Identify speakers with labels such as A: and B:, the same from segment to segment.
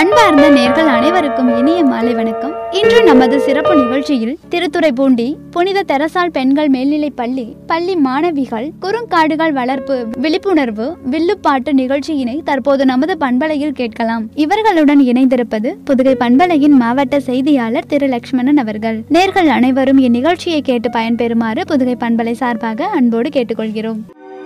A: அன்பார்ந்த நேர்கள் அனைவருக்கும் இனிய மாலை வணக்கம் இன்று நமது சிறப்பு நிகழ்ச்சியில் திருத்துறைப்பூண்டி புனித தெரசால் பெண்கள் மேல்நிலைப் பள்ளி பள்ளி மாணவிகள் குறுங்காடுகள் வளர்ப்பு விழிப்புணர்வு வில்லுப்பாட்டு நிகழ்ச்சியினை தற்போது நமது பண்பலையில் கேட்கலாம் இவர்களுடன் இணைந்திருப்பது புதுகை பண்பலையின் மாவட்ட செய்தியாளர் திரு லட்சுமணன் அவர்கள் நேர்கள் அனைவரும் இந்நிகழ்ச்சியை கேட்டு பயன்பெறுமாறு புதுகை பண்பலை சார்பாக அன்போடு கேட்டுக்கொள்கிறோம்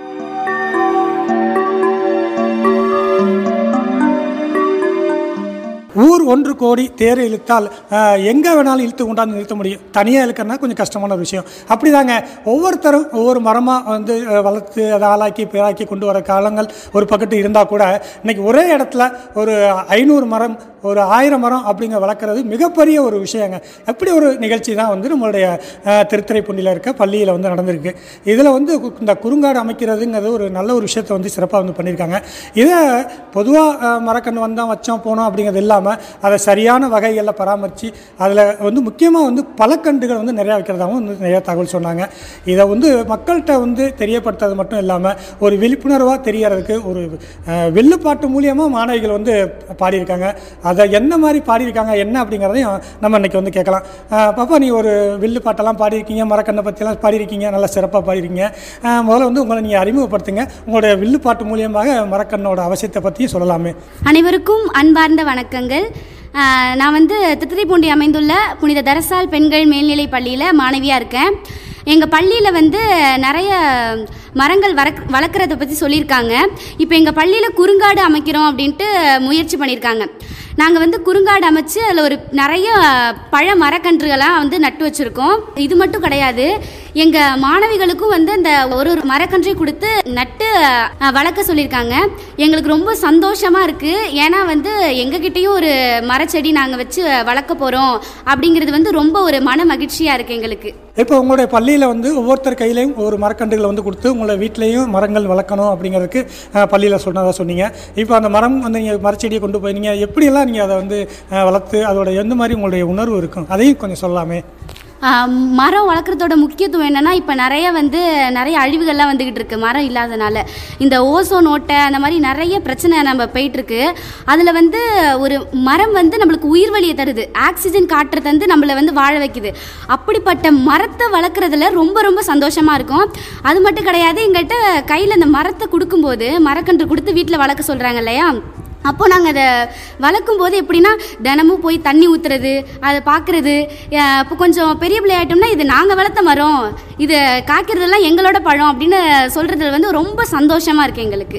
B: ஊர் ஒன்று கோடி தேர் இழுத்தால் அஹ், எங்கே வேணாலும் இழுத்து கொண்டாந்து நிறுத்த முடியும் தனியாக இழுக்கறனா கொஞ்சம் கஷ்டமான ஒரு விஷயம் அப்படிதாங்க ஒவ்வொருத்தரும் ஒவ்வொரு மரமாக வந்து அஹ், வளர்த்து அதை ஆளாக்கி பேராக்கி கொண்டு வர காலங்கள் ஒரு பக்கத்து இருந்தால் கூட இன்னைக்கு ஒரே இடத்துல ஒரு ஐநூறு மரம் ஒரு ஆயிரம் மரம் அப்படிங்க வளர்க்குறது மிகப்பெரிய ஒரு விஷயங்க அப்படி ஒரு நிகழ்ச்சி தான் வந்து நம்மளுடைய அஹ், திருத்துறைப்பூண்டியில் இருக்க பள்ளியில் வந்து நடந்திருக்கு இதில் வந்து கு- இந்த குறுங்காடு அமைக்கிறதுங்கிறது ஒரு நல்ல ஒரு விஷயத்தை வந்து சிறப்பாக வந்து பண்ணியிருக்காங்க இதை பொதுவாக மரக்கன்று வந்தோம் வச்சோம் போனோம் அப்படிங்கிறது இல்லாமல் அதை சரியான வகைகளில் பராமரித்து அதில் வந்து முக்கியமாக வந்து பழக்கன்றுகள் வந்து நிறையா வைக்கிறதாகவும் வந்து நிறையா தகவல் சொன்னாங்க இதை வந்து மக்கள்கிட்ட வந்து தெரியப்படுத்துறது மட்டும் இல்லாமல் ஒரு விழிப்புணர்வாக தெரியறதுக்கு ஒரு அஹ், வில்லுப்பாட்டு மூலியமாக மாணவிகள் வந்து பாடியிருக்காங்க அதை என்ன மாதிரி பாடியிருக்காங்க என்ன அப்படிங்கிறதையும் நம்ம இன்னைக்கு வந்து கேட்கலாம் அஹ், பாப்பா நீ ஒரு வில்லு பாட்டெல்லாம் பாடியிருக்கீங்க மரக்கண்ணை பற்றிலாம் பாடியிருக்கீங்க நல்லா சிறப்பாக பாடியிருக்கீங்க அஹ், முதல்ல வந்து உங்களை நீங்கள் அறிமுகப்படுத்துங்க உங்களுடைய வில்லு பாட்டு மூலியமாக மரக்கண்ணோட அவசியத்தை பற்றியும் சொல்லலாமே
C: அனைவருக்கும் அன்பார்ந்த வணக்கங்கள் ஆஹ் நான் வந்து திருத்துறைப்பூண்டி அமைந்துள்ள புனித தரசால் பெண்கள் மேல்நிலை பள்ளியில் மாணவியாக இருக்கேன் எங்கள் பள்ளியில் வந்து நிறைய மரங்கள் வளர்க் வளர்க்குறத பற்றி சொல்லியிருக்காங்க இப்போ எங்கள் பள்ளியில் குறுங்காடு அமைக்கிறோம் அப்படின்ட்டு முயற்சி பண்ணியிருக்காங்க நாங்கள் வந்து குறுங்காடு அமைச்சு அதில் ஒரு நிறைய பழ மரக்கன்றுகளாக வந்து நட்டு வச்சுருக்கோம் இது மட்டும் கிடையாது எங்கள் மாணவிகளுக்கும் வந்து அந்த ஒரு ஒரு மரக்கன்றை கொடுத்து நட்டு அஹ், வளர்க்க சொல்லியிருக்காங்க எங்களுக்கு ரொம்ப சந்தோஷமாக இருக்குது ஏன்னா வந்து எங்ககிட்டயும் ஒரு மரச்செடி நாங்கள் வச்சு வளர்க்க போகிறோம் அப்படிங்கிறது வந்து ரொம்ப ஒரு மன மகிழ்ச்சியாக இருக்குது எங்களுக்கு
B: இப்போ உங்களுடைய பள்ளியில் வந்து ஒவ்வொருத்தர் கையிலையும் ஒரு மரக்கன்றுகளை வந்து கொடுத்து உங்களை வீட்லேயும் மரங்கள் வளர்க்கணும் அப்படிங்கிறதுக்கு பள்ளியில் சொன்னதாக சொன்னீங்க இப்போ அந்த மரம் வந்து நீங்கள் மரச்செடியை கொண்டு போய் நீங்கள் எப்படியெல்லாம் நீங்கள் அதை வந்து அஹ், வளர்த்து அதோட எந்த மாதிரி உங்களுடைய உணர்வு இருக்கும் அதையும் கொஞ்சம் சொல்லலாமே
C: ஆஹ் மரம் வளர்க்குறதோட முக்கியத்துவம் என்னன்னா இப்போ நிறைய வந்து நிறைய அழிவுகள்லாம் வந்துகிட்டு இருக்கு மரம் இல்லாதனால இந்த ஓசோன் ஓட்டை அந்த மாதிரி நிறைய பிரச்சனை நம்ம போயிட்டு இருக்கு அதில் வந்து ஒரு மரம் வந்து நம்மளுக்கு உயிர் வழியை தருது ஆக்சிஜன் காற்றை தந்து நம்மளை வந்து வாழ வைக்குது அப்படிப்பட்ட மரத்தை வளர்க்குறதுல ரொம்ப ரொம்ப சந்தோஷமா இருக்கும் அது மட்டும் கிடையாது எங்கள்கிட்ட கையில் அந்த மரத்தை கொடுக்கும்போது மரக்கன்று கொடுத்து வீட்டில் வளர்க்க சொல்கிறாங்க இல்லையா அப்போ நாங்கள் அதை வளர்க்கும் போது எப்படின்னா தினமும் போய் தண்ணி ஊற்றுறது அதை பார்க்குறது இப்போ கொஞ்சம் பெரிய பிள்ளை ஆயிட்டோம்னா இது நாங்கள் வளர்த்த மரம் இது காய்க்கிறதெல்லாம் எங்களோட பழம் அப்படின்னு சொல்கிறதுல வந்து ரொம்ப சந்தோஷமாக இருக்குது எங்களுக்கு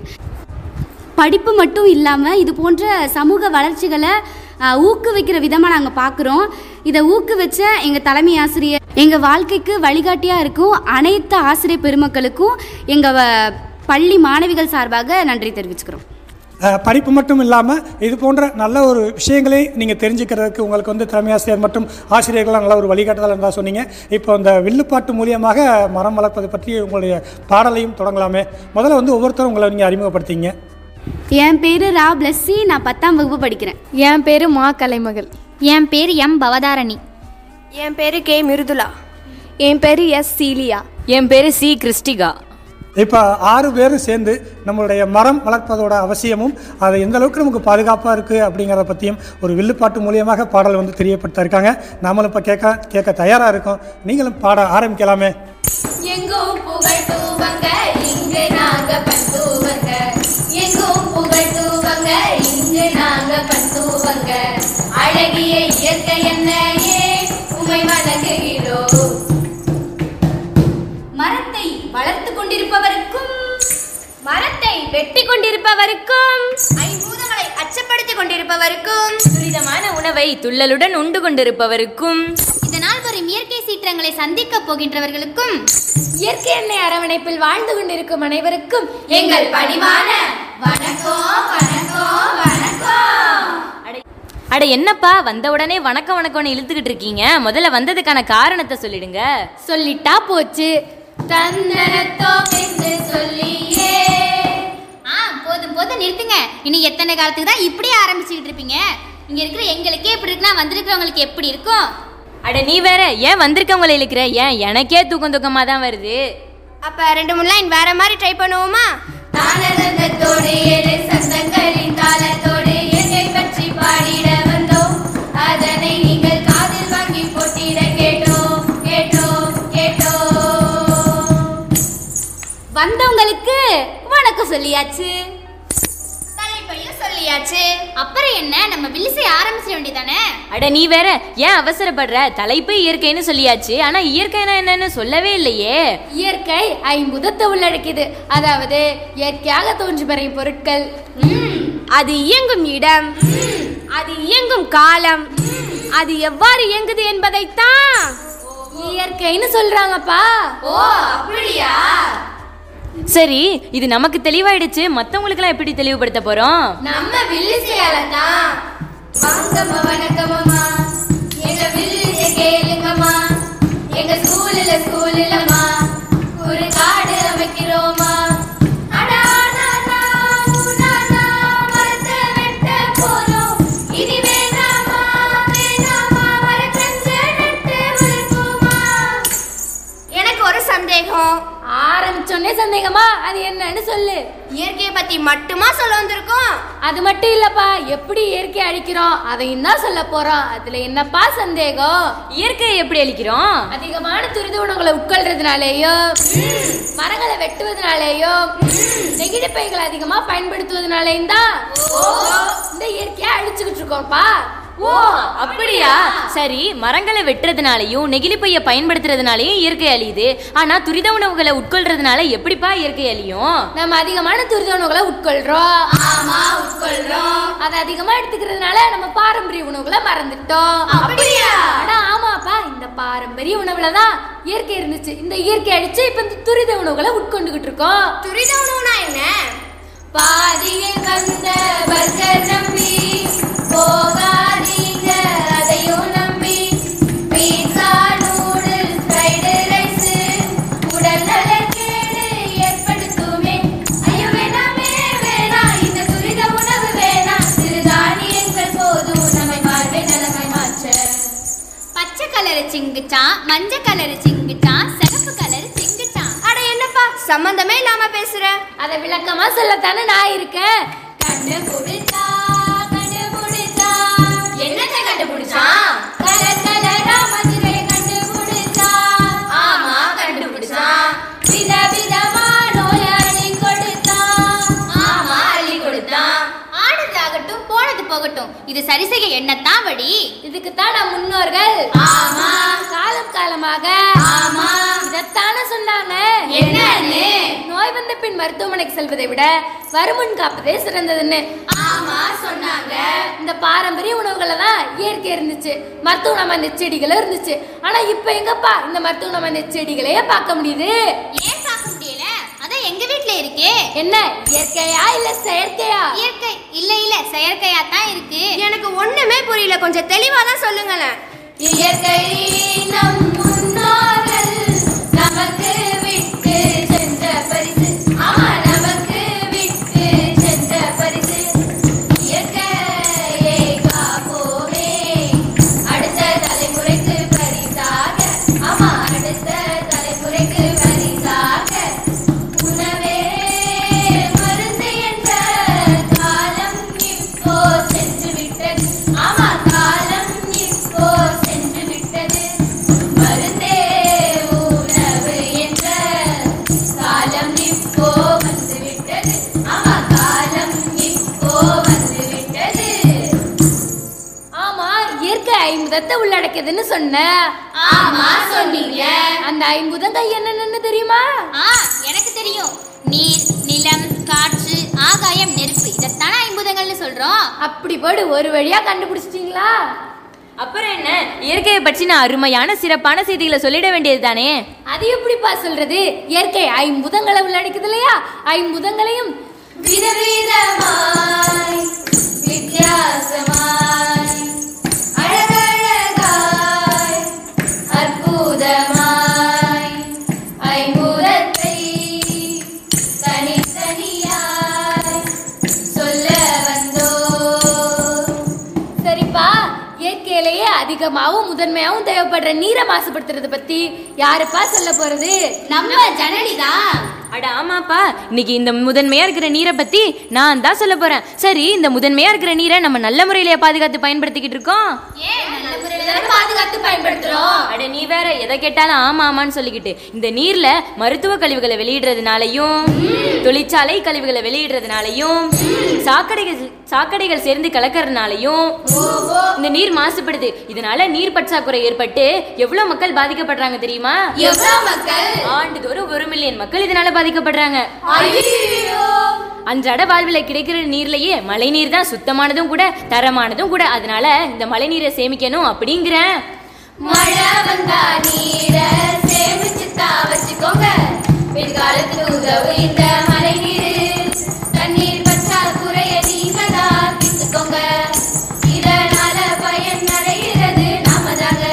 C: படிப்பு மட்டும் இல்லாமல் இது போன்ற சமூக வளர்ச்சிகளை அஹ், ஊக்குவிக்கிற விதமாக நாங்கள் பார்க்குறோம் இதை ஊக்குவிச்ச எங்கள் தலைமை ஆசிரியர் எங்கள் வாழ்க்கைக்கு வழிகாட்டியாக இருக்கும் அனைத்து ஆசிரியர் பெருமக்களுக்கும் எங்கள் பள்ளி மாணவிகள் சார்பாக நன்றி தெரிவிச்சுக்கிறோம்
B: அஹ், படிப்பு மட்டும் இல்லாமல் இது போன்ற நல்ல ஒரு விஷயங்களை நீங்கள் தெரிஞ்சுக்கிறதுக்கு உங்களுக்கு வந்து தலைமை ஆசிரியர் மற்றும் ஆசிரியர்களாக நல்ல ஒரு வழிகாட்டுதல் இருந்தால் சொன்னீங்க இப்போ அந்த வில்லுப்பாட்டு மூலியமாக மரம் வளர்ப்பது பற்றி உங்களுடைய பாடலையும் தொடங்கலாமே முதல்ல வந்து ஒவ்வொருத்தரும் உங்களை நீங்கள் அறிமுகப்படுத்திங்க
C: என் பேர் ரா பிளஸ்ஸி நான் பத்தாம் வகுப்பு படிக்கிறேன்
D: என் பேர் மா கலைமகள்
A: என் பேர் எம் பவதாரணி
E: என் பேரு கே மிருதுலா
D: என் பேர் எஸ் சீலியா
E: என் பேரு சி கிறிஸ்டிகா
B: இப்போ ஆறு பேரும் சேர்ந்து நம்மளுடைய மரம் வளர்ப்பதோட அவசியமும் அது எந்த அளவுக்கு நமக்கு பாதுகாப்பாக இருக்குது அப்படிங்கிறத பற்றியும் ஒரு வில்லுப்பாட்டு மூலியமாக பாடல் வந்து தெரியப்படுத்த இருக்காங்க நாமளும் இப்போ கேட்க கேட்க தயாராக இருக்கோம் நீங்களும் பாட ஆரம்பிக்கலாமே
F: எங்கும் புகழ் தூவங்க இங்கு நாங்க பண்தூவங்க எங்கும் புகழ் தூவங்க இங்கு நாங்க பண்தூவங்க அழகிய இயற்கை என்னையே உமை வணங்குகிறோம் மரத்தை வளர்த்து கொண்டிருப்பவருக்கும் மரத்தை வெட்டி கொண்டிருப்பவருக்கும் ஐம்பூதங்களை அச்சப்படுத்திக் கொண்டிருப்பவருக்கும்
E: துரிதமான உணவை துள்ளலுடன் உண்டு கொண்டிருப்பவருக்கும்
F: இதனால் வரும் இயற்கை சீற்றங்களை சந்திக்கப் போகின்றவர்களுக்கும்
D: இயற்கை எண்ணெய் அரவணைப்பில் வாழ்ந்து கொண்டிருக்கும் அனைவருக்கும்
F: எங்கள் பணிவான வணக்கம் வணக்கம் வணக்கம்
E: அட என்னப்பா வந்த உடனே வணக்கம் வணக்கம்னு இழுத்துக்கிட்டு இருக்கீங்க முதல்ல வந்ததுக்கான காரணத்தை சொல்லிடுங்க
D: சொல்லிட்டா போச்சு
F: தந்தனத்தோ என்று சொல்லியே ஆ போதும் போதும் நிறுத்துங்க இனி எத்தனை காலத்துக்கு தான் இப்படியே ஆரம்பிச்சுக்கிட்டு இருப்பீங்க இங்க இருக்கிற எங்களுக்கே இப்படி இருக்குன்னா வந்திருக்கிறவங்களுக்கு எப்படி இருக்கும்
E: அட நீ வேற ஏன் வந்திருக்கவங்களை இழுக்கிற ஏன் எனக்கே தூக்கம் தூக்கமா தான் வருது
F: அப்ப ரெண்டு மூணு லைன் வேற மாதிரி ட்ரை பண்ணுவோமா தானதந்தத்தோடு ஏழு சந்தங்களின் தாளத்தோடு இயற்கை பற்றி பாடி
C: சொல்லியாச்சு
F: தலைப்பையும் சொல்லியாச்சு அப்புறம் என்ன நம்ம வில்லிசை ஆரம்பிச்சிட வேண்டியதானே
E: அட நீ வேற ஏன் அவசரப்படுற தலைப்பு இயற்கைன்னு சொல்லியாச்சு ஆனா இயற்கைனா என்னன்னு சொல்லவே இல்லையே
D: இயற்கை ஐம்புதத்தை உள்ளடக்கியது அதாவது இயற்கையாக தோன்றி வரையும் பொருட்கள்
C: அது இயங்கும் இடம் அது இயங்கும் காலம் அது எவ்வாறு இயங்குது என்பதைத்தான்
D: இயற்கைன்னு சொல்றாங்கப்பா
F: ஓ அப்படியா
E: சரி இது நமக்கு தெளிவாயிடுச்சு மத்தவங்களுக்குலாம் எப்படி தெளிவுபடுத்த போறோம்
F: நம்ம வில்லிசையால தான் வாங்கம்மா வணக்கம்மா எங்க வில்லிசை கேளுங்கம்மா எங்க ஸ்கூல்ல ஸ்கூல்லம்மா ஒரு காடு அமைக்கிறோமா அடா, நா, நா, ஊ, நா, நா, மரத்தை வெட்ட போறோம். இனி வேணாமா, வேணாமா, மரக்கன்று நட்டு வளர்ப்போமா.
G: எனக்கு ஒரு சந்தேகம்
D: ஆரம்பிச்சோடனே சந்தேகமா அது என்னன்னு சொல்லு
G: இயற்கையை பத்தி மட்டுமா சொல்ல வந்திருக்கோம்
D: அது மட்டும் இல்லப்பா எப்படி இயற்கை அழிக்கிறோம் அதையும் தான் சொல்ல போறோம் அதுல என்னப்பா சந்தேகம்
E: இயற்கையை எப்படி அளிக்கிறோம்
D: அதிகமான துரித உணவுகளை உட்கொள்றதுனாலேயோ மரங்களை வெட்டுவதனாலேயோ நெகிழி பைகளை அதிகமா பயன்படுத்துவதனாலேயும் தான் இந்த இயற்கையை அழிச்சுக்கிட்டு இருக்கோம்ப்பா
E: ஓ அப்படியா சரி மரங்களை வெட்டுறதுனாலயும் நெகிழி பைய பயன்படுத்துறதுனாலயும் இயற்கை அழியுது ஆனா துரித உணவுகளை உட்கொள்றதுனால எப்படிப்பா இயற்கை அழியும்
D: நம்ம அதிகமான துரித உணவுகளை உட்கொள்றோம்
F: ஆமா உட்கொள்றோம்
D: அதை அதிகமா எடுத்துக்கிறதுனால நம்ம பாரம்பரிய உணவுகளை மறந்துட்டோம்
F: அப்படியா?
D: ஆனா ஆமாப்பா இந்த பாரம்பரிய உணவுல தான் இயற்கை இருந்துச்சு இந்த இயற்கை அடிச்சு இப்ப இந்த துரித உணவுகளை உட்கொண்டுகிட்டு இருக்கோம்
G: துரித உணவுனா என்ன
F: பாதியில் வந்த பர்கர் நம்பி போகாதீங்க அதையும் நம்பி பீட்சா நூடுல்ஸ் ஃப்ரைடு ரைஸ் உடல் நலக்கேடு ஏற்படுத்துமே ஐயோ வேணாமே வேணாம் இந்த துரித உணவு வேணாம் சிறுதானியங்கள் போதும் நம்மை வாழ்வை நலமை மாற்ற பச்சை கலரு சிங்குச்சான் மஞ்சள் கலரு சிங்குச்சான் சிகப்பு கலரு சிங்குச்சான்
G: அட என்னப்பா சம்பந்தமே இல்லாம பேசுற
D: அதை விளக்கமா சொல்லத்தானே நான் இருக்கேன்
F: கண்டுபிடிச்சா கண்டுபிடிச்சா என்னத்தை கண்டுபிடிச்சான் கலர் கலரா மதுரை கண்டுபிடிச்சா ஆமா கண்டுபிடிச்சான் வித விதமா நோய் அள்ளி கொடுத்தான் ஆமா அள்ளி கொடுத்தான் ஆனதாகட்டும் போனது போகட்டும் இது சரி செய்ய என்னத்தான் வழி
D: இதுக்கு தான் நம் முன்னோர்கள்
F: ஆமா.
D: காலம் காலமாக
F: ஆமா.
D: இதைத்தானே சொன்னாங்க
F: என்னன்னு?
D: நோய் வந்த பின் மருத்துவமனைக்கு செல்வதை விட வருமுன் காப்பதே சிறந்ததுன்னு
F: ஆமா சொன்னாங்க
D: இந்த பாரம்பரிய உணவுகளை தான் இயற்கை இருந்துச்சு மருத்துவ நம்ம இந்த செடிகளும் இருந்துச்சு ஆனா இப்ப எங்கப்பா இந்த மருத்துவ நம்ம இந்த செடிகளையே பார்க்க முடியுது
F: ஏன் பார்க்க முடியல அதான் எங்க வீட்ல இருக்கே
D: என்ன இயற்கையா இல்ல செயற்கையா
F: இயற்கை இல்ல இல்ல செயற்கையா தான் இருக்கு
G: எனக்கு ஒண்ணுமே புரியல கொஞ்சம் தெளிவா தான் சொல்லுங்களேன்
F: இயற்கை நம் முன்னோர்கள் நமக்கு விட்டு சென்ற பரிசு ஆமா நமக்கு விட்டு சென்ற பரிசு இயற்கையை காப்போமே அடுத்த தலைமுறைக்கு பரிசாக ஆமா அடுத்த தலைமுறைக்கு பரிசாக உணவே மருந்து என்ற காலம் இப்போ சென்று விட்டது ஆமா காலம் இப்போ சென்று விட்டது மருந்தே உணவு என்ற காலம் இப்போ வந்து விட்டது ஆமா காலம் இப்போ வந்து விட்டது
D: ஆமா இயற்கை ஐம்பதத்தை உள்ளடக்கியதுன்னு சொன்ன
F: ஆமா சொன்னீங்க
D: அந்த ஐம்புதங்கள் என்னென்னு தெரியுமா
F: ஆ எனக்கு தெரியும் நீர் நிலம் காற்று ஆகாயம் நெருப்பு இதைத்தானே ஐம்பூதங்கள்னு சொல்றோம்
D: அப்படி போடு ஒரு வழியா கண்டுபிடிச்சிட்டீங்களா
E: அப்புறம் என்ன இயற்கையை பற்றின அருமையான சிறப்பான செய்திகளை சொல்லிட வேண்டியது தானே
D: அது எப்படிப்பா சொல்றது இயற்கை ஐம்புதங்களை உள்ளடக்குது இல்லையா ஐம்புதங்களையும்
F: விதவிதமாய் வித்தியாசமாய் அழகழகாய் அற்புதமாய் ஐம்பூதத்தை தனித்தனியாய் சொல்ல வந்தோ
D: சரிப்பா இயற்கையிலேயே அதிகமாகவும் முதன்மையாகவும் தேவைப்படுற நீரை மாசுபடுத்துறத பத்தி யாருப்பா சொல்ல போறது
F: நம்ம ஜனனிதான்
E: அட ஆமாப்பா இன்னைக்கு இந்த முதன்மையா இருக்கிற நீரை பத்தி நான் தான் சொல்ல போறேன் சரி இந்த முதன்மையா இருக்கிற நீரை நம்ம நல்ல முறையில பாதுகாத்து பயன்படுத்திக்கிட்டு இருக்கோம்
F: ஏன் நல்ல முறையில தானே பாதுகாத்து பயன்படுத்துறோம்
E: அட நீ வேற எதை கேட்டாலும் ஆமா ஆமான்னு சொல்லிக்கிட்டு இந்த நீர்ல மருத்துவ கழிவுகளை வெளியிடுறதுனாலையும் தொழிற்சாலை கழிவுகளை வெளியிடுறதுனாலையும் சாக்கடைகள் சாக்கடைகள் சேர்ந்து கலக்கறதுனாலையும் இந்த நீர் மாசுபடுது இதனால நீர் பற்றாக்குறை ஏற்பட்டு எவ்வளவு மக்கள் பாதிக்கப்படுறாங்க தெரியுமா
F: எவ்வளவு மக்கள்
E: ஆண்டுதோறும் ஒரு மில்லியன் மக்கள் இதனால பாதிக்கப்படுறாங்க அன்றாட வாழ்வில கிடைக்கிற நீர்லயே மழை நீர் தான் சுத்தமானதும் கூட தரமானதும் கூட அதனால இந்த மழை நீரை சேமிக்கணும் அப்படிங்கிறேன்
D: மழை வந்தா நீர சேமிச்சு தான் வச்சுக்கோங்க பிற்காலத்துக்கு உதவும் இந்த மழை நீர் தண்ணீர் பற்றாக்குறைய நீங்க தான் தீர்த்துக்கோங்க இதனால பயன் அடைகிறது நாம தாங்க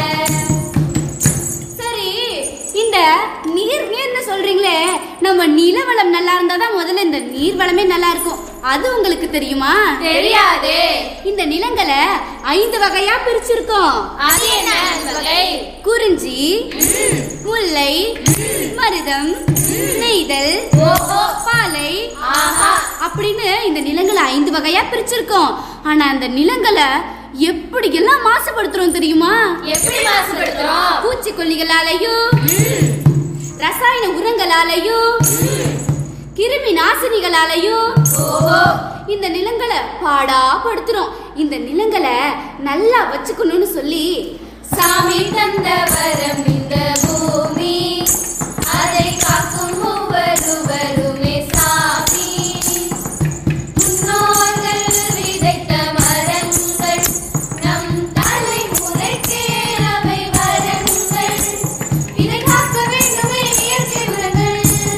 C: சரி இந்த நீர் நீர்னு சொல்றீங்களே நம்ம நிலவளம் நல்லா இருந்தா தான் முதல்ல இந்த நீர் வளமே நல்லா இருக்கும் அது உங்களுக்கு தெரியுமா
D: தெரியாதே
C: இந்த நிலங்களை ஐந்து வகையா பிரிச்சிருக்கோம்
D: அது என்ன அந்த வகை
C: குறிஞ்சி முல்லை மருதம் நெய்தல் பாலை அப்படின்னு இந்த நிலங்களை ஐந்து வகையா பிரிச்சிருக்கோம் ஆனா அந்த நிலங்களை எப்படி எல்லாம் மாசுபடுத்துறோம் தெரியுமா
D: எப்படி மாசுபடுத்துறோம்
C: பூச்சிக்கொல்லிகளாலையும் ரசாயன உரங்களாலையும் கிருமி நாசினிகளாலையும் இந்த நிலங்களை பாடா படுத்துறோம் இந்த நிலங்களை நல்லா வச்சுக்கணும்னு சொல்லி
D: சாமி தந்த வரம் இந்த பூமி அதை காக்கும் ஒவ்வொருவருமே சாமி முன்னோர்கள் விதைத்த மரங்கள் நம் தலைமுறைக்கே அவை வரங்கள் இதை காக்க வேண்டுமே இயற்கை உரங்கள்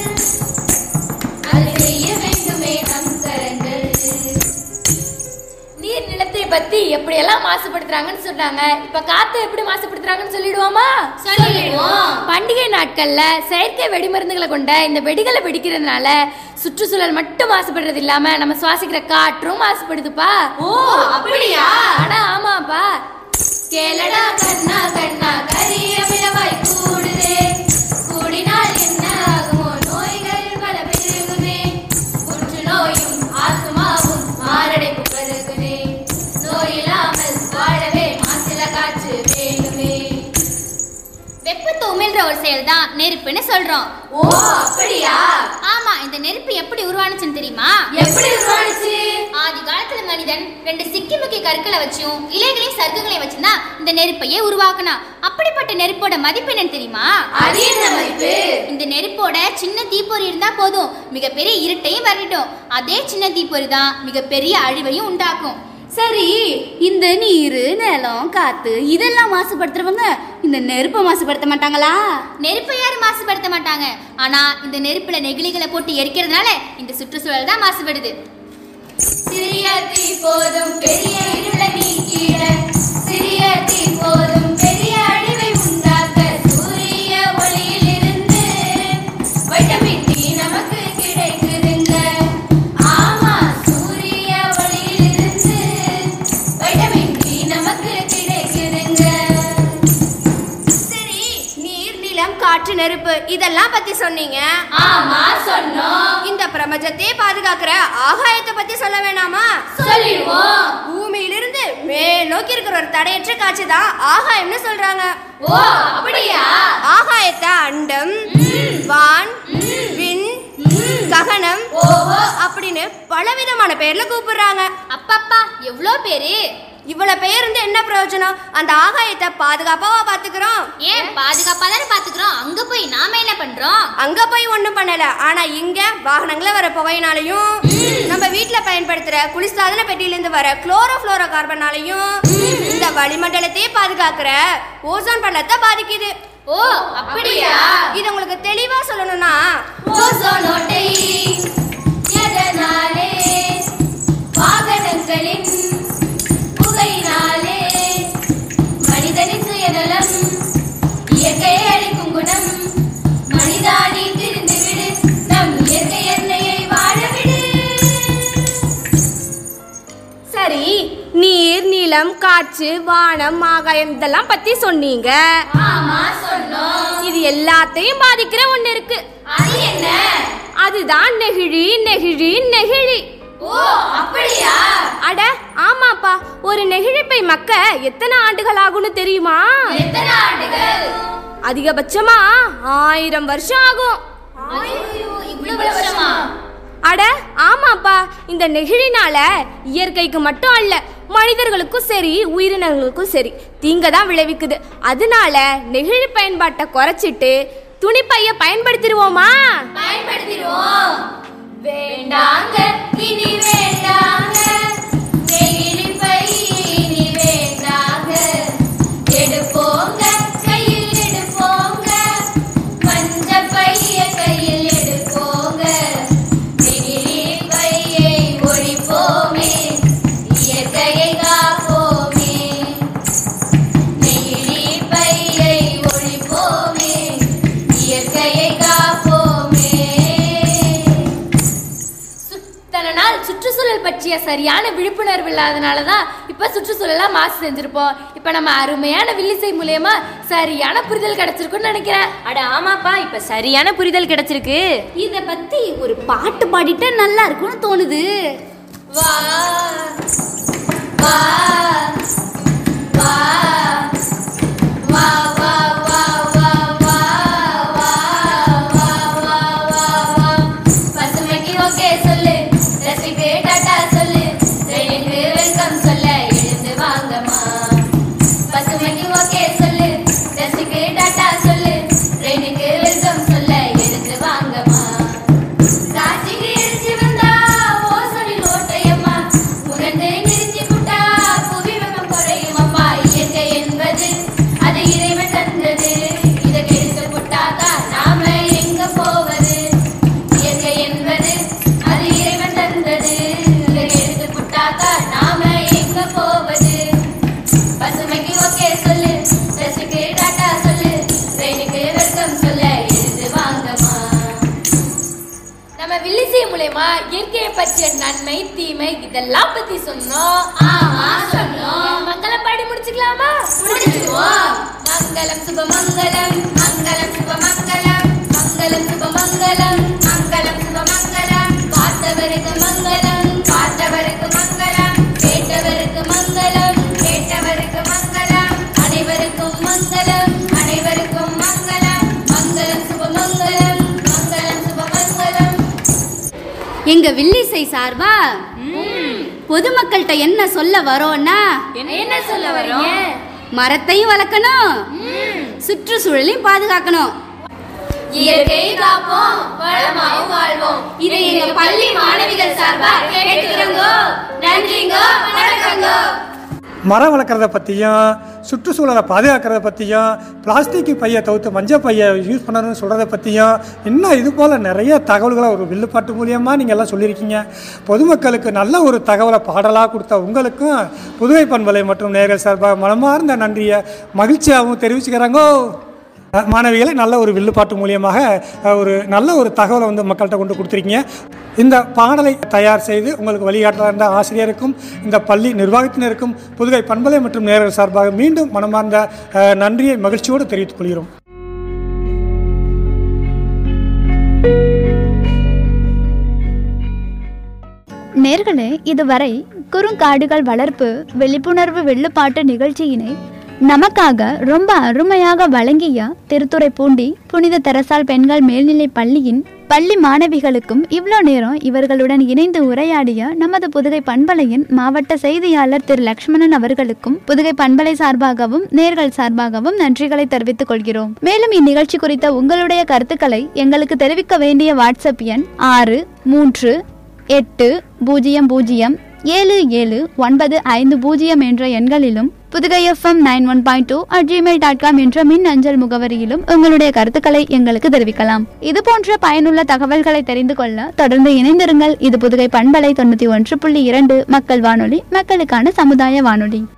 D: அதை செய்ய வேண்டுமே நம் கரங்கள் நீர் நிலத்தை பத்தி எப்படி எல்லாம் மாசுபடுத்துறாங்கன்னு சொன்னாங்க இப்ப காத்தை எப்படி மாசுபடுத்துறாங்கன்னு சொல்லிடுவோமா
F: சொல்லிடுவோம்.
D: பண்டிகை நாட்கள்ல செயற்கை வெடிமருந்துகளை கொண்ட இந்த வெடிகளை வெடிக்கிறதுனால சுற்றுச்சூழல் மட்டும் மாசுபடுறது இல்லாம நம்ம சுவாசிக்கிற காற்றும் மாசுபடுதுப்பா
F: ஓ அப்படியா
D: ஆனா ஆமாப்பா கேளடா கண்ணா கண்ணா கரிய மிளவாய் கூடுதே கூடினால் என்ன ஆகுமோ நோய்கள் பல பெருகுமே புற்றுநோயும் ஆசுமாவும் மாரடைப்பு பெருகுமே நோயில்லாமல் வாழவே மாசில காற்று வேண்டுமே
F: வெப்பத்தை உமிழ்ற ஒரு செயல் தான் நெருப்புன்னு சொல்றோம்
D: ஓ அப்படியா
F: ஆமா இந்த நெருப்பு எப்படி உருவானுச்சுன்னு தெரியுமா
D: எப்படி உருவானுச்சு
F: ஆதி காலத்துல மனிதன் ரெண்டு சிக்கி முக்கிய கற்களை வச்சும் இலைகளையும் சர்க்கங்களையும் வச்சுதான் இந்த நெருப்பையே உருவாக்குனான் அப்படிப்பட்ட நெருப்போட மதிப்பு என்னன்னு தெரியுமா
D: அது என்ன மதிப்பு
F: இந்த நெருப்போட சின்ன தீப்பொறி இருந்தா போதும் மிகப்பெரிய இருட்டையும் வரட்டும் அதே சின்ன தீப்பொறி தான் மிகப்பெரிய அழிவையும் உண்டாக்கும்
C: சரி இந்த நீர் நிலம் காத்து இதெல்லாம் மாசுபடுத்துறவங்க இந்த நெருப்பை மாசுபடுத்த மாட்டாங்களா
F: நெருப்பை யாரும் மாசுபடுத்த மாட்டாங்க ஆனா இந்த நெருப்புல நெகிழிகளை போட்டு எரிக்கிறதுனால இந்த சுற்றுச்சூழல் தான் மாசுபடுது
D: சிறிய தீ போதும் பெரிய இருளை நீக்கிட சிறிய தீ போதும் பெரிய அழிவை உண்டாக்க சூரிய ஒளியிலிருந்து வைட்டமின் டி நமக்கு கிடைக்குதுங்க ஆமா சூரிய ஒளியிலிருந்து வைட்டமின் டி நமக்கு கிடைக்குதுங்க
G: சரி நீர் நிலம் காற்று நெருப்பு இதெல்லாம் பத்தி சொன்னீங்க
D: ஆமா சொன்னோம்
G: இந்த பிரபஞ்சத்தையே பாதுகாக்கிற ஆகாயத்தை பத்தி சொல்ல வேணாமா
D: சொல்லிடுவோம்
G: பூமியிலிருந்து மேல் நோக்கி இருக்கிற ஒரு தடையற்ற காட்சி தான் ஆகாயம்னு சொல்றாங்க
D: ஓ அப்படியா
G: ஆகாயத்தை அண்டம் வான் விண் ககனம்
D: ஓஹோ
G: அப்படின்னு பலவிதமான பேர்ல கூப்பிடுறாங்க
F: அப்பப்பா எவ்வளோ பேரு
G: இவ்வளவு பேர் இருந்து என்ன பிரயோஜனம் அந்த ஆகாயத்தை பாதுகாப்பாவா பாத்துக்கிறோம்
F: ஏன் பாதுகாப்பா தானே பாத்துக்கிறோம் அங்க போய் நாம என்ன பண்றோம்
G: அங்க போய் ஒண்ணும் பண்ணல ஆனா இங்க வாகனங்கள வர புகையினாலையும் நம்ம வீட்ல பயன்படுத்துற குளிர்சாதன பெட்டியில இருந்து வர குளோரோ ஃப்ளோரோ கார்பனாலையும் இந்த வளிமண்டலத்தையே பாதுகாக்கிற ஓசோன் பள்ளத்தை பாதிக்குது
F: ஓ அப்படியா
G: இது உங்களுக்கு தெளிவா சொல்லணும்னா
D: ஓசோன் ஓட்டை எதனாலே வாகனங்களின் புகையினாலே மனிதனின் சுயநலம் இயற்கையை அழிக்கும் குணம் மனிதா நீ திரிந்து விடு நம் இயற்கை எண்ணெயை வாழ விடு
G: சரி நீர் நிலம் காற்று வானம் ஆகாயம் இதெல்லாம் பத்தி சொன்னீங்க
D: ஆமா சொன்னோம்
G: இது எல்லாத்தையும் பாதிக்கிற ஒண்ணு இருக்கு
D: அது என்ன
H: அதுதான் நெகிழி நெகிழி நெகிழி
F: ஓ அப்படியா
H: அட ஆமாப்பா ஒரு நெகிழிப்பை மக்க எத்தனை ஆண்டுகள் ஆகும்னு தெரியுமா
F: எத்தனை ஆண்டுகள்
H: அதிகபட்சமா ஆயிரம் வருஷம் ஆகும்
F: ஐயோ, இவ்வளவு வருஷமா
H: அட ஆமாப்பா இந்த நெகிழினால இயற்கைக்கு மட்டும் அல்ல மனிதர்களுக்கும் சரி உயிரினங்களுக்கும் சரி தீங்க தான் விளைவிக்குது அதனால நெகிழி பயன்பாட்டை குறைச்சிட்டு துணிப்பைய பயன்படுத்திடுவோமா
F: பயன்படுத்திடுவோம் வேண்டாங்க இனி வேண்டாங்க நெகிழி பை இனி வேண்டாங்க எடுப்போங்க கையில் எடுப்போங்க மஞ்ச பைய கையில் எடுப்போங்க நெகிழி பையை ஒழிப்போமே இயற்கையை காப்போமே நெகிழி பையை ஒழிப்போமே இயற்கையை காப்போமே
E: இத்தனை நாள் சுற்றுச்சூழல் பற்றிய சரியான விழிப்புணர்வு இல்லாதனால தான் இப்போ சுற்றுச்சூழலா மாசு செஞ்சிருப்போம் இப்போ நம்ம அருமையான வில்லிசை மூலியமா சரியான புரிதல் கிடைச்சிருக்கும்னு நினைக்கிறேன் அட ஆமாப்பா இப்போ சரியான புரிதல் கிடைச்சிருக்கு
C: இத பத்தி ஒரு பாட்டு பாடிட்டா நல்லா இருக்கும்னு தோணுது
F: வா வா வா வா வா வா வா வா வா வா வா வா வா பசுமைக்கு ஓகே சொல்லு ரசிக்கு டாடா சொல்லு ட்ரெயினுக்கு வெல்கம் சொல்ல எழுந்து வாங்கம்மா பசுமைக்கு ஓகே சொல்லு ரசிக்கு டாடா சொல்லு ட்ரெயினுக்கு வெல்கம் சொல்ல எழுந்து வாங்கம்மா காட்சிக்கு எரிச்சு வந்தா ஓசனில் ஓட்டையம்மா உணர்ந்து நிறுத்தி புட்டா புவி வெப்பம் குறையும் அம்மா இயற்கை என்பது அது இறைவன் தந்தது இதை கெடுத்து புட்டாக்கா நாம எங்க போவது இயற்கை என்பது அது இறைவன் தந்தது இதை கெடுத்து புட்டாக்கா நாம எங்க போவது பசுமைக்கு ஓகே சொல்லு ரசிக்கு டாட்டா சொல்லு ட்ரெயினுக்கு வெல்கம் சொல்ல எழுந்து வாங்கம்மா
E: நம்ம வில்லிசை மூலியமா இயற்கையை பற்றிய நன்மை தீமை இதெல்லாம் பத்தி சொன்னோம்
F: ஆமா சொன்னோம்
E: மங்களம் பாடி முடிச்சுக்கலாமா
F: முடிச்சிடுவோம் மங்களம் சுபமங்கலம் மங்களம் சுபமங்கலம் மங்களம் சுபமங்கலம் மங்களம் சுபமங்கலம் பார்த்தவருக்கு மங்களம் பார்த்தவருக்கு மங்களம் கேட்டவருக்கு மங்களம் கேட்டவருக்கு மங்களம் அனைவருக்கும் மங்களம் அனைவருக்கும் மங்களம் மங்களம் சுபமங்கலம் மங்களம் சுபமங்கலம்
C: எங்க வில்லிசை சார்பா பொதுமக்கள்கிட்ட என்ன சொல்ல வரோம்னா
E: என்ன சொல்ல வரோம்
C: மரத்தையும் வளர்க்கணும் சுற்றுச்சூழலையும் பாதுகாக்கணும்
F: இயற்கையை காப்போம் வளமாவும் வாழ்வோம் இதை எங்க பள்ளி மாணவிகள் சார்பா கேட்டுக்கிறோங்கோ நன்றிங்கோ வணக்கங்கோ
B: மரம் வளர்க்குறத பற்றியும் சுற்றுச்சூழலை பாதுகாக்கிறத பற்றியும் பிளாஸ்டிக் பையை தவிர்த்து மஞ்சள் பையை யூஸ் பண்ணணும்னு சொல்கிறத பற்றியும் இன்னும் இது போல் நிறைய தகவல்களை ஒரு வில்லுப்பாட்டு மூலியமாக நீங்கள் எல்லாம் சொல்லியிருக்கீங்க பொதுமக்களுக்கு நல்ல ஒரு தகவலை பாடலாக கொடுத்த உங்களுக்கும் புதுவை பண்பலை மற்றும் நேர்கள் சார்பாக மனமார்ந்த நன்றியை மகிழ்ச்சியாகவும் தெரிவிச்சுக்கிறாங்கோ அஹ் மாணவிகளை நல்ல ஒரு வில்லுப்பாட்டு மூலியமாக அஹ், ஒரு நல்ல ஒரு தகவலை வந்து மக்கள்கிட்ட கொண்டு கொடுத்துருக்கீங்க இந்த பாடலை தயார் செய்து உங்களுக்கு வழிகாட்டலாக இருந்த ஆசிரியருக்கும் இந்த பள்ளி நிர்வாகத்தினருக்கும் புதுகை பண்பலை மற்றும் நேர்கள் சார்பாக மீண்டும் மனமார்ந்த அஹ், நன்றியை மகிழ்ச்சியோடு தெரிவித்துக் கொள்கிறோம்
A: நேர்களே இதுவரை குறுங்காடுகள் வளர்ப்பு விழிப்புணர்வு வெள்ளுப்பாட்டு நிகழ்ச்சியினை நமக்காக ரொம்ப அருமையாக வழங்கிய திருத்துறைப்பூண்டி புனித தெரசால் பெண்கள் மேல்நிலைப் பள்ளியின் பள்ளி மாணவிகளுக்கும் இவ்வளோ நேரம் இவர்களுடன் இணைந்து உரையாடிய நமது புதுகை பண்பலையின் மாவட்ட செய்தியாளர் திரு லக்ஷ்மணன் அவர்களுக்கும் புதுகை பண்பலை சார்பாகவும் நேர்கள் சார்பாகவும் நன்றிகளை தெரிவித்துக் கொள்கிறோம் மேலும் இந்நிகழ்ச்சி குறித்த உங்களுடைய கருத்துக்களை எங்களுக்கு தெரிவிக்க வேண்டிய வாட்ஸ்அப் எண் ஆறு மூன்று எட்டு பூஜ்ஜியம் பூஜ்ஜியம் ஏழு ஏழு ஒன்பது ஐந்து பூஜ்ஜியம் என்ற எண்களிலும் Pudugai FM nine one point two at Gmail dot com என்ற மின் அஞ்சல் முகவரியிலும் உங்களுடைய கருத்துக்களை எங்களுக்கு தெரிவிக்கலாம் இது போன்ற பயனுள்ள தகவல்களை தெரிந்து கொள்ள தொடர்ந்து இணைந்திருங்கள் இது புதுகை பண்பலை தொண்ணூற்றி ஒன்று புள்ளி இரண்டு மக்கள் வானொலி மக்களுக்கான சமுதாய வானொலி